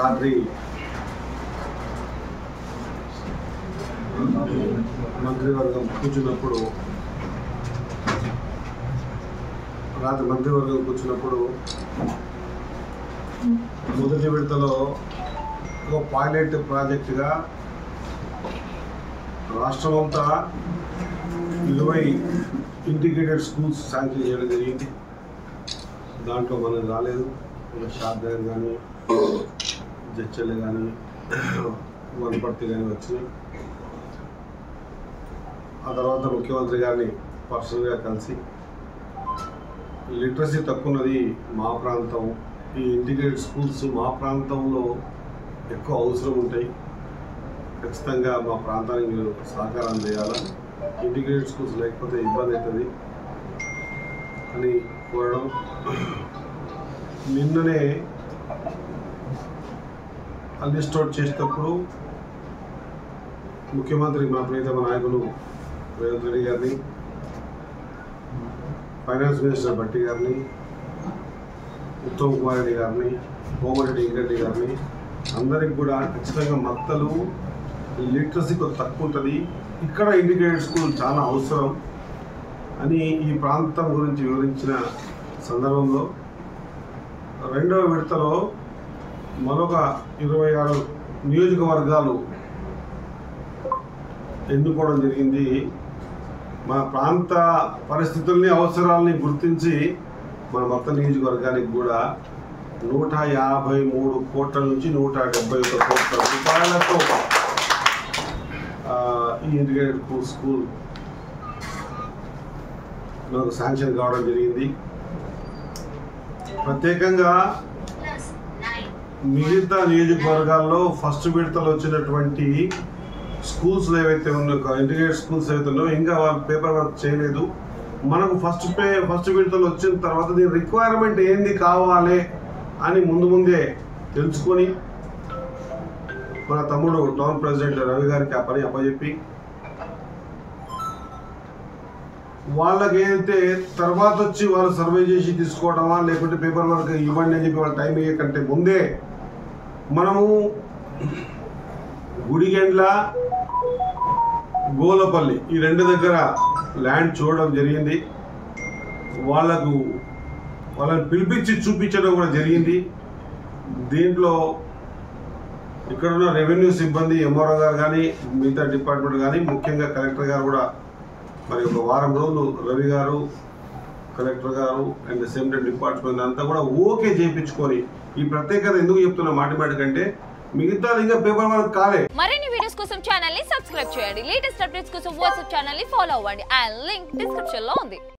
రాత్రి మంత్రివర్గం కూర్చున్నప్పుడు రాత్రి మంత్రివర్గం కూర్చున్నప్పుడు మొదటి విడతలో ఒక పైలట్ ప్రాజెక్టుగా రాష్ట్రం అంతా ఇరవై ఇంటిగ్రేటెడ్ స్కూల్స్ శాంక్షన్ చేయడం జరిగింది దాంట్లో మనకు రాలేదు ఒక షాద్ నగర్ కానీ జడ్చల్ కానీ వనపర్తి కానీ వచ్చినాయి ఆ తర్వాత ముఖ్యమంత్రి గారిని పర్సనల్గా కలిసి లిటరసీ తక్కువ ఉన్నది మా ప్రాంతం ఈ ఇంటిగ్రేటెడ్ స్కూల్స్ మా ప్రాంతంలో ఎక్కువ అవసరం ఉంటాయి ఖచ్చితంగా మా ప్రాంతానికి మీరు సహకారం చేయాలా ఇంటిగ్రేటెడ్ స్కూల్స్ లేకపోతే ఇబ్బంది అవుతుంది అని కోరడం నిన్ననే ఆ లిస్ట్ అవుట్ చేసేటప్పుడు ముఖ్యమంత్రి మా ప్రియతమ నాయకులు రేవంత్ రెడ్డి గారిని ఫైనాన్స్ మినిస్టర్ భట్టి గారిని ఉత్తమ్ కుమార్ రెడ్డి గారిని కోమరెడ్డి ఇంకరెడ్డి గారిని అందరికి కూడా ఖచ్చితంగా మత్తలు లిటరసీ కొంత తక్కువ ఉంటుంది ఇక్కడ ఇంటిగ్రేటెడ్ స్కూల్ చాలా అవసరం అని ఈ ప్రాంతం గురించి వివరించిన సందర్భంలో రెండవ విడతలో మరొక ఇరవై ఆరు నియోజకవర్గాలు ఎన్నుకోవడం జరిగింది మన ప్రాంత పరిస్థితుల్ని అవసరాలని గుర్తించి మన మొత్తం నియోజకవర్గానికి కూడా నూట యాభై మూడు కోట్ల నుంచి నూట డెబ్బై ఒక కోట్ల రూపాయలతో ఆ, ఈ ఇంటిగ్రేటెడ్ స్కూల్ స్కూల్ మనకు శాంక్షన్ కావడం జరిగింది ప్రత్యేకంగా మిగతా నియోజకవర్గాల్లో ఫస్ట్ విడతలో వచ్చినటువంటి స్కూల్స్ ఏవైతే ఉన్నాయో ఇంటిగ్రేటెడ్ స్కూల్స్ ఏవైతే ఉన్నాయో ఇంకా వాళ్ళు పేపర్ వర్క్ చేయలేదు మనకు ఫస్ట్ పే ఫస్ట్ విడతలు వచ్చిన తర్వాత దీని రిక్వైర్మెంట్ ఏంది కావాలి అని ముందు ముందే తెలుసుకొని మన తమ్ముడు టౌన్ ప్రెసిడెంట్ రవి గారికి ఆ పని అప్పచెప్పి వాళ్ళకి ఏదైతే తర్వాత వచ్చి వాళ్ళు సర్వే చేసి తీసుకోవడమా లేకుంటే పేపర్ వర్క్ ఇవ్వండి అని చెప్పి వాళ్ళ టైం అయ్యే కంటే ముందే మనము గుడిగెండ్ల గోలపల్లి ఈ రెండు దగ్గర ల్యాండ్ చూడడం జరిగింది వాళ్ళకు వాళ్ళని పిలిపించి చూపించడం కూడా జరిగింది దీంట్లో ఇక్కడ ఉన్న రెవెన్యూ సిబ్బంది ఎంఆర్ఓ గారు కానీ మిగతా డిపార్ట్మెంట్ కానీ ముఖ్యంగా కలెక్టర్ గారు కూడా మరి ఒక వారం రోజులు రవి గారు కలెక్టర్ గారు అండ్ సేమ్ టైం డిపార్ట్మెంట్ అంతా కూడా ఓకే చేయించుకొని ఈ ప్రత్యేకత ఎందుకు చెప్తున్నా మాటి మాటి కంటే మిగతాది ఇంకా పేపర్ వర్క్ కాలే మరిన్ని వీడియోస్ కోసం ఛానల్ ని సబ్స్క్రైబ్ చేయండి లేటెస్ట్ అప్డేట్స్ కోసం వాట్సాప్ ఛానల్ ని ఫాలో అవ్వండి ఆ లింక్ డిస్క్రిప్షన్ లో ఉంది